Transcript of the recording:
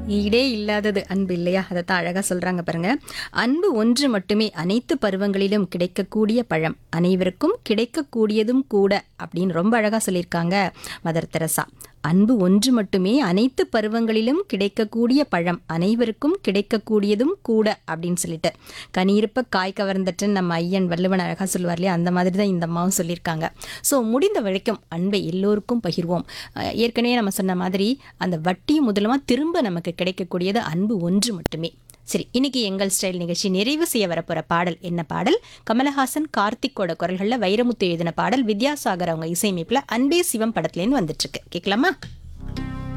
ஈடே இல்லாதது அன்பு இல்லையா அதை தான் அழகாக சொல்கிறாங்க பாருங்க அன்பு ஒன்று மட்டுமே அனைத்து பருவங்களிலும் கிடைக்கக்கூடிய பழம் அனைவருக்கும் கிடைக்கக்கூடியதும் கூட அப்படின்னு ரொம்ப அழகாக சொல்லியிருக்காங்க மதர் தெரசா அன்பு ஒன்று மட்டுமே அனைத்து பருவங்களிலும் கிடைக்கக்கூடிய பழம் அனைவருக்கும் கிடைக்கக்கூடியதும் கூட அப்படின்னு சொல்லிட்டு கனியிருப்ப காய் கவர்ந்தட்டுன்னு நம்ம ஐயன் வள்ளுவன் அழகாக சொல்லுவார் இல்லையா அந்த மாதிரி தான் இந்த அம்மாவும் சொல்லியிருக்காங்க ஸோ முடிந்த வரைக்கும் அன்பை எல்லோருக்கும் பகிர்வோம் அஹ் ஏற்கனவே நம்ம சொன்ன மாதிரி அந்த வட்டியும் முதலுமா திரும்ப நமக்கு கிடைக்கக்கூடியது அன்பு ஒன்று மட்டுமே சரி இன்னைக்கு எங்கள் ஸ்டைல் நிகழ்ச்சி நிறைவு செய்ய வரப்போற பாடல் என்ன பாடல் கமலஹாசன் கார்த்திக்கோட குரல்களில் வைரமுத்து எழுதின பாடல் வித்யாசாகர் அவங்க இசையமைப்பில் அன்பே சிவம் படத்துலேருந்து வந்துட்டு இருக்கு கேட்கலாமா